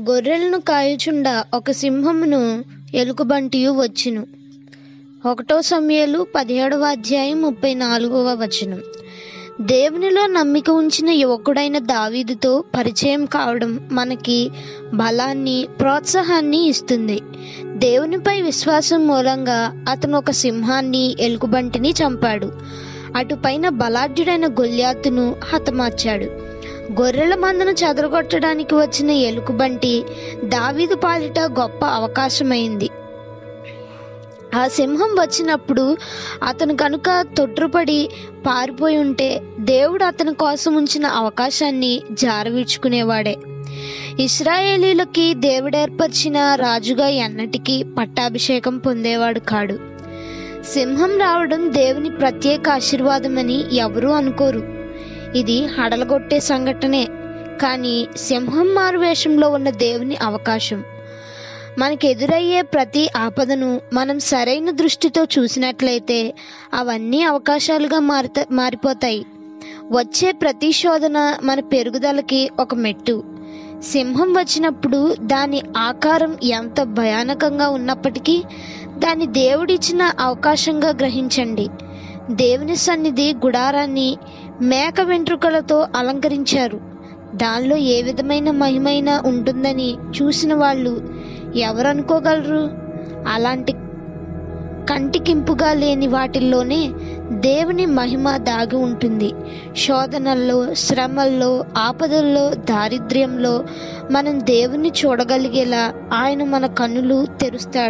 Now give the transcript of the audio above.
గొర్రెలను కాయుచుండ ఒక సింహమును ఎలుకబంటియు వచ్చును ఒకటో సమయాలు పదిహేడవ అధ్యాయం ముప్పై నాలుగవ వచనం దేవునిలో నమ్మిక ఉంచిన యువకుడైన దావీదుతో పరిచయం కావడం మనకి బలాన్ని ప్రోత్సాహాన్ని ఇస్తుంది దేవునిపై విశ్వాసం మూలంగా అతను ఒక సింహాన్ని ఎలుకబంటిని చంపాడు అటుపైన బలాఢ్యుడైన గొల్యాతును హతమార్చాడు గొర్రెల మందను చెదరగొట్టడానికి వచ్చిన ఎలుకబంటి దావీదు పాలిట గొప్ప అవకాశమైంది ఆ సింహం వచ్చినప్పుడు అతను కనుక తొట్రుపడి పారిపోయి ఉంటే దేవుడు అతని కోసం ఉంచిన అవకాశాన్ని జారవిడ్చుకునేవాడే ఇస్రాయేలీలకి దేవుడేర్పరిచిన రాజుగా ఎన్నటికీ పట్టాభిషేకం పొందేవాడు కాడు సింహం రావడం దేవుని ప్రత్యేక ఆశీర్వాదమని ఎవరూ అనుకోరు ఇది హడలగొట్టే సంఘటనే కానీ సింహం మారు వేషంలో ఉన్న దేవుని అవకాశం మనకు ఎదురయ్యే ప్రతి ఆపదను మనం సరైన దృష్టితో చూసినట్లయితే అవన్నీ అవకాశాలుగా మారుత మారిపోతాయి వచ్చే ప్రతి శోధన మన పెరుగుదలకి ఒక మెట్టు సింహం వచ్చినప్పుడు దాని ఆకారం ఎంత భయానకంగా ఉన్నప్పటికీ దాన్ని దేవుడిచ్చిన అవకాశంగా గ్రహించండి దేవుని సన్నిధి గుడారాన్ని మేక వెంట్రుకలతో అలంకరించారు దానిలో ఏ విధమైన మహిమైన ఉంటుందని చూసిన వాళ్ళు ఎవరు అనుకోగలరు అలాంటి కంటికింపుగా లేని వాటిల్లోనే దేవుని మహిమ దాగి ఉంటుంది శోధనల్లో శ్రమల్లో ఆపదల్లో దారిద్ర్యంలో మనం దేవుని చూడగలిగేలా ఆయన మన కన్నులు తెరుస్తాడు